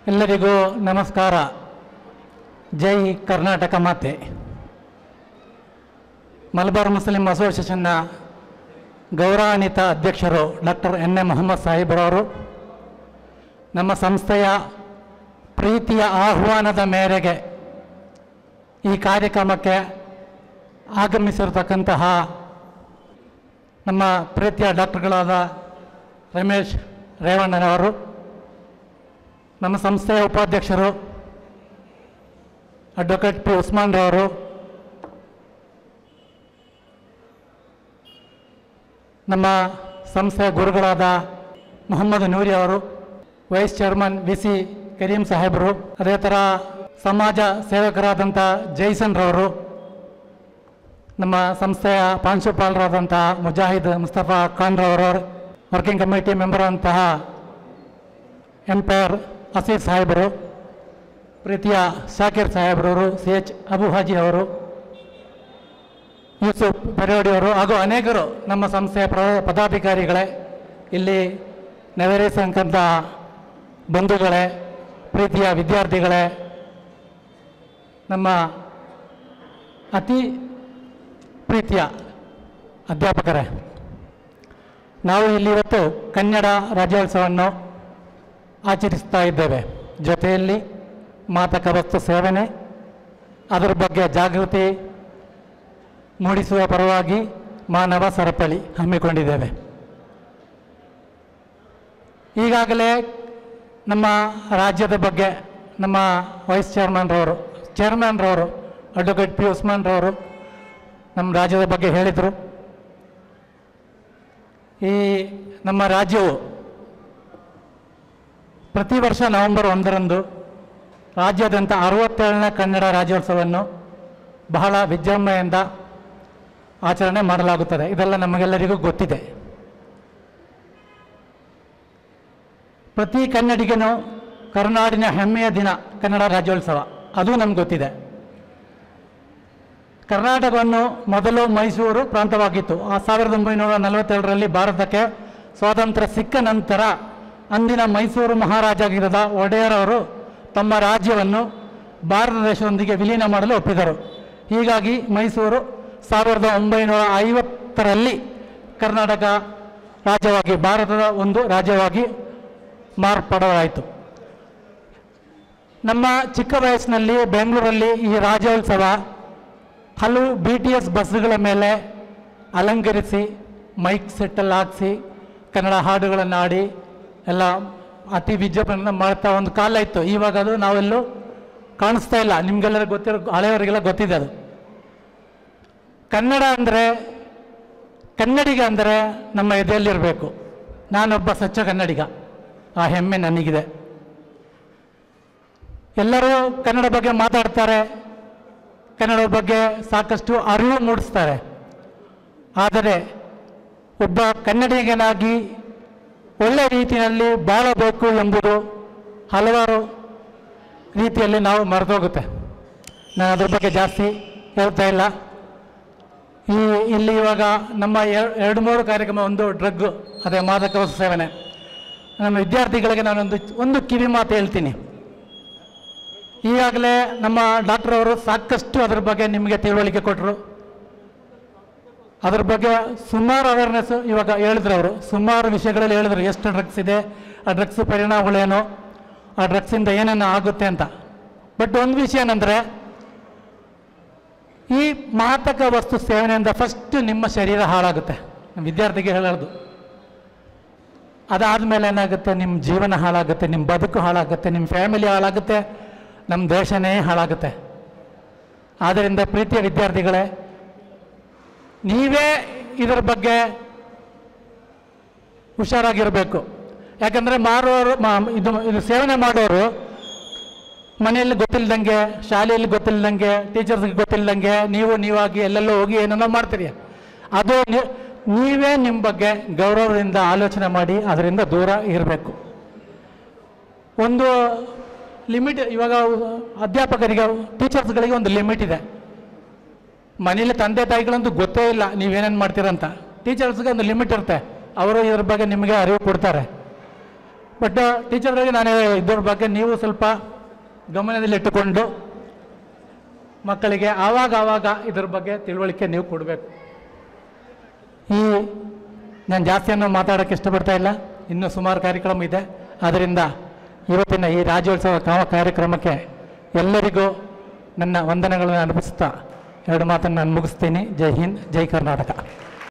ಎಲ್ಲರಿಗೂ ನಮಸ್ಕಾರ ಜೈ ಕರ್ನಾಟಕ ಮಾತೆ ಮಲಬಾರ್ ಮುಸ್ಲಿಂ ಅಸೋಸಿಯೇಷನ್ನ ಗೌರವಾನ್ವಿತ ಅಧ್ಯಕ್ಷರು ಡಾಕ್ಟರ್ ಎನ್ ಎ ಮೊಹಮ್ಮದ್ ಸಾಹಿಬ್ರವರು ನಮ್ಮ ಸಂಸ್ಥೆಯ ಪ್ರೀತಿಯ ಆಹ್ವಾನದ ಮೇರೆಗೆ ಈ ಕಾರ್ಯಕ್ರಮಕ್ಕೆ ಆಗಮಿಸಿರ್ತಕ್ಕಂತಹ ನಮ್ಮ ಪ್ರೀತಿಯ ಡಾಕ್ಟರ್ಗಳಾದ ರಮೇಶ್ ರೇವಣ್ಣನವರು ನಮ್ಮ ಸಂಸ್ಥೆಯ ಉಪಾಧ್ಯಕ್ಷರು ಅಡ್ವೊಕೇಟ್ ಪಿ ಉಸ್ಮಾನ್ ರವರು ನಮ್ಮ ಸಂಸ್ಥೆಯ ಗುರುಗಳಾದ ಮೊಹಮ್ಮದ್ ನೂರಿ ಅವರು vice chairman V C Kareem ಸಾಹೇಬರು ಅದೇ ಥರ ಸಮಾಜ ಸೇವಕರಾದಂಥ ಜೈಸನ್ ರವರು ನಮ್ಮ ಸಂಸ್ಥೆಯ ಪ್ರಾಂಶುಪಾಲರಾದಂತಹ ಮುಜಾಹಿದ್ ಮುಸ್ತಫಾ ಖಾನ್ ರವರು ವರ್ಕಿಂಗ್ ಕಮಿಟಿ ಮೆಂಬರ್ ಅಂತಹ ಎಂಪೈರ್ ಅಸೀರ್ ಸಾಹೇಬರು ಪ್ರೀತಿಯ ಶಾಕಿರ್ ಸಾಹೇಬ್ರವರು ಸಿ ಎಚ್ ಅಬು ಹಾಜಿ ಅವರು ಯೂಸುಫ್ ಪರೇವಡಿಯವರು ಹಾಗೂ ಅನೇಕರು ನಮ್ಮ ಸಂಸ್ಥೆಯ ಪ್ರ ಪದಾಧಿಕಾರಿಗಳೇ ಇಲ್ಲಿ ನೆರವೇರಿಸಂಕಂಥ ಬಂಧುಗಳೇ ಪ್ರೀತಿಯ ವಿದ್ಯಾರ್ಥಿಗಳೇ ನಮ್ಮ ಅತಿ ಪ್ರೀತಿಯ ಅಧ್ಯಾಪಕರೇ ನಾವು ಇಲ್ಲಿ ಇವತ್ತು ಕನ್ನಡ ರಾಜ್ಯೋತ್ಸವವನ್ನು ಆಚರಿಸ್ತಾ ಇದ್ದೇವೆ ಜೊತೆಯಲ್ಲಿ ಮಾದಕ ವಸ್ತು ಸೇವನೆ ಅದರ ಬಗ್ಗೆ ಜಾಗೃತಿ ಮೂಡಿಸುವ ಪರವಾಗಿ ಮಾನವ ಸರಪಳಿ ಹಮ್ಮಿಕೊಂಡಿದ್ದೇವೆ ಈಗಾಗಲೇ ನಮ್ಮ ರಾಜ್ಯದ ಬಗ್ಗೆ ನಮ್ಮ ವೈಸ್ ಚೇರ್ಮನ್ರವರು ಚೇರ್ಮನ್ರವರು ಅಡ್ವೊಕೇಟ್ ಪಿ ಉಸ್ಮಾನ್ರವರು ನಮ್ಮ ರಾಜ್ಯದ ಬಗ್ಗೆ ಹೇಳಿದರು ಈ ನಮ್ಮ ರಾಜ್ಯವು ಪ್ರತಿ ವರ್ಷ ನವೆಂಬರ್ ಒಂದರಂದು ರಾಜ್ಯಾದ್ಯಂತ ಅರವತ್ತೇಳನೇ ಕನ್ನಡ ರಾಜ್ಯೋತ್ಸವವನ್ನು ಬಹಳ ವಿಜೃಂಭಣೆಯಿಂದ ಆಚರಣೆ ಮಾಡಲಾಗುತ್ತದೆ ಇದೆಲ್ಲ ನಮಗೆಲ್ಲರಿಗೂ ಗೊತ್ತಿದೆ ಪ್ರತಿ ಕನ್ನಡಿಗನು ಕರುನಾಡಿನ ಹೆಮ್ಮೆಯ ದಿನ ಕನ್ನಡ ರಾಜ್ಯೋತ್ಸವ ಅದು ನಮ್ಗೆ ಗೊತ್ತಿದೆ ಕರ್ನಾಟಕವನ್ನು ಮೊದಲು ಮೈಸೂರು ಪ್ರಾಂತವಾಗಿತ್ತು ಆ ಸಾವಿರದ ಒಂಬೈನೂರ ನಲವತ್ತೇಳರಲ್ಲಿ ಭಾರತಕ್ಕೆ ಸ್ವಾತಂತ್ರ್ಯ ಸಿಕ್ಕ ನಂತರ ಅಂದಿನ ಮೈಸೂರು ಮಹಾರಾಜಾಗಿರದ ಒಡೆಯರವರು ತಮ್ಮ ರಾಜ್ಯವನ್ನು ಭಾರತ ದೇಶದೊಂದಿಗೆ ವಿಲೀನ ಮಾಡಲು ಒಪ್ಪಿದರು ಹೀಗಾಗಿ ಮೈಸೂರು ಸಾವಿರದ ಒಂಬೈನೂರ ಐವತ್ತರಲ್ಲಿ ಕರ್ನಾಟಕ ರಾಜ್ಯವಾಗಿ ಭಾರತದ ಒಂದು ರಾಜ್ಯವಾಗಿ ಮಾರ್ಪಡಲಾಯಿತು ನಮ್ಮ ಚಿಕ್ಕ ವಯಸ್ಸಿನಲ್ಲಿ ಬೆಂಗಳೂರಲ್ಲಿ ಈ ರಾಜ್ಯೋತ್ಸವ ಹಲವು ಬಿ ಟಿ ಎಸ್ ಬಸ್ಸುಗಳ ಮೇಲೆ ಅಲಂಕರಿಸಿ ಮೈಕ್ ಸೆಟ್ಟಲ್ಲಿ ಹಾಕಿಸಿ ಕನ್ನಡ ಹಾಡುಗಳನ್ನು ಹಾಡಿ ಎಲ್ಲ ಅತಿ ವಿಜೃಂಭಣೆಯಿಂದ ಮಾಡ್ತಾ ಒಂದು ಕಾಲ ಇತ್ತು ಇವಾಗ ಅದು ನಾವೆಲ್ಲೂ ಕಾಣಿಸ್ತಾ ಇಲ್ಲ ನಿಮಗೆಲ್ಲರಿಗೂ ಗೊತ್ತಿರೋ ಹಳೆಯವರಿಗೆಲ್ಲ ಗೊತ್ತಿದೆ ಅದು ಕನ್ನಡ ಅಂದರೆ ಕನ್ನಡಿಗ ಅಂದರೆ ನಮ್ಮ ಎದೆಯಲ್ಲಿರಬೇಕು ನಾನೊಬ್ಬ ಸ್ವಚ್ಛ ಕನ್ನಡಿಗ ಆ ಹೆಮ್ಮೆ ನನಗಿದೆ ಎಲ್ಲರೂ ಕನ್ನಡ ಬಗ್ಗೆ ಮಾತಾಡ್ತಾರೆ ಕನ್ನಡ ಬಗ್ಗೆ ಸಾಕಷ್ಟು ಅರಿವು ಮೂಡಿಸ್ತಾರೆ ಆದರೆ ಒಬ್ಬ ಕನ್ನಡಿಗನಾಗಿ ಒಳ್ಳೆಯ ರೀತಿಯಲ್ಲಿ ಬಾಳಬೇಕು ಎಂಬುದು ಹಲವಾರು ರೀತಿಯಲ್ಲಿ ನಾವು ಮರೆತೋಗುತ್ತೆ ನಾನು ಅದ್ರ ಬಗ್ಗೆ ಜಾಸ್ತಿ ಹೇಳ್ತಾ ಇಲ್ಲ ಈ ಇಲ್ಲಿ ಇವಾಗ ನಮ್ಮ ಎರ- ಎರಡು ಮೂರು ಕಾರ್ಯಕ್ರಮ ಒಂದು ಡ್ರಗ್ ಅದೇ ಮಾದಕ ವಸ್ತು ಸೇವನೆ ನಮ್ಮ ವಿದ್ಯಾರ್ಥಿಗಳಿಗೆ ನಾನೊಂದು ಒಂದು ಕಿವಿ ಮಾತು ಹೇಳ್ತೀನಿ ಈಗಾಗಲೇ ನಮ್ಮ ಡಾಕ್ಟರ್ ಅವರು ಸಾಕಷ್ಟು ಅದ್ರ ಬಗ್ಗೆ ನಿಮಗೆ ತಿಳುವಳಿಕೆ ಕೊಟ್ಟರು ಅದ್ರ ಬಗ್ಗೆ ಸುಮಾರು ಅವೇರ್ನೆಸ್ ಇವಾಗ ಹೇಳಿದ್ರು ಅವರು ಸುಮಾರು ವಿಷಯಗಳಲ್ಲಿ ಹೇಳಿದ್ರು ಎಷ್ಟು ಡ್ರಗ್ಸ್ ಇದೆ ಆ ಡ್ರಗ್ಸ್ ಪರಿಣಾಮಗಳೇನು ಆ ಡ್ರಗ್ಸಿಂದ ಏನೇನು ಆಗುತ್ತೆ ಅಂತ ಬಟ್ ಒಂದು ವಿಷಯ ಏನಂದರೆ ಈ ಮಾದಕ ವಸ್ತು ಸೇವನೆಯಿಂದ ಫಸ್ಟ್ ನಿಮ್ಮ ಶರೀರ ಹಾಳಾಗುತ್ತೆ ನಮ್ಮ ವಿದ್ಯಾರ್ಥಿಗೆ ಹೇಳೋದು ಅದಾದಮೇಲೆ ಏನಾಗುತ್ತೆ ನಿಮ್ಮ ಜೀವನ ಹಾಳಾಗುತ್ತೆ ನಿಮ್ಮ ಬದುಕು ಹಾಳಾಗುತ್ತೆ ನಿಮ್ಮ ಫ್ಯಾಮಿಲಿ ಹಾಳಾಗುತ್ತೆ ನಮ್ಮ ದೇಶನೇ ಹಾಳಾಗುತ್ತೆ ಆದ್ದರಿಂದ ಪ್ರೀತಿಯ ವಿದ್ಯಾರ್ಥಿಗಳೇ ನೀವೇ ಇದರ ಬಗ್ಗೆ ಹುಷಾರಾಗಿರಬೇಕು ಯಾಕಂದರೆ ಮಾರೋರು ಮಾ- ಇದು ಇದು ಸೇವನೆ ಮಾಡೋರು ಮನೆಯಲ್ಲಿ ಗೊತ್ತಿಲ್ಲದಂಗೆ ಶಾಲೆಯಲ್ಲಿ ಗೊತ್ತಿಲ್ಲದಂಗೆ ಟೀಚರ್ಸ್ಗೆ ಗೊತ್ತಿಲ್ಲದಂಗೆ ನೀವು ನೀವಾಗಿ ಎಲ್ಲೆಲ್ಲೋ ಹೋಗಿ ಏನೇನೋ ಮಾಡ್ತೀರಿ ಅದು ನೀ- ನೀವೇ ನಿಮ್ಮ ಬಗ್ಗೆ ಗೌರವದಿಂದ ಆಲೋಚನೆ ಮಾಡಿ ಅದರಿಂದ ದೂರ ಇರಬೇಕು ಒಂದು ಲಿಮಿಟ್ ಇವಾಗ ಅಧ್ಯಾಪಕರಿಗೆ ಟೀಚರ್ಸ್ಗಳಿಗೆ ಒಂದು ಲಿಮಿಟ್ ಇದೆ ಮನೇಲಿ ತಂದೆ ತಾಯಿಗಳಂತೂ ಗೊತ್ತೇ ಇಲ್ಲ ನೀವೇನೇನು ಮಾಡ್ತೀರಂತ ಟೀಚರ್ಸ್ಗೆ ಒಂದು ಲಿಮಿಟ್ ಇರುತ್ತೆ ಅವರು ಇದ್ರ ಬಗ್ಗೆ ನಿಮಗೆ ಅರಿವು ಕೊಡ್ತಾರೆ ಬಟ್ ಟೀಚರ್ಗಳಿಗೆ ನಾನು ಇದ್ರ ಬಗ್ಗೆ ನೀವು ಸ್ವಲ್ಪ ಗಮನದಲ್ಲಿಟ್ಟುಕೊಂಡು ಮಕ್ಕಳಿಗೆ ಆವಾಗ ಆವಾಗ ಇದ್ರ ಬಗ್ಗೆ ತಿಳುವಳಿಕೆ ನೀವು ಕೊಡಬೇಕು ಈ ನಾನು ಜಾಸ್ತಿಯನ್ನು ಮಾತಾಡೋಕ್ಕೆ ಇಷ್ಟಪಡ್ತಾ ಇಲ್ಲ ಇನ್ನೂ ಸುಮಾರು ಕಾರ್ಯಕ್ರಮ ಇದೆ ಆದ್ದರಿಂದ ಇವತ್ತಿನ ಈ ರಾಜ್ಯೋತ್ಸವ ಕಾ- ಕಾರ್ಯಕ್ರಮಕ್ಕೆ ಎಲ್ಲರಿಗೂ ನನ್ನ ವಂದನೆಗಳನ್ನು ಅರ್ಪಿಸ್ತಾ ಎರಡು ಮಾತನ್ನು ನಾನು ಮುಗಿಸ್ತೀನಿ ಜೈ ಹಿಂದ್ ಜೈ ಕರ್ನಾಟಕ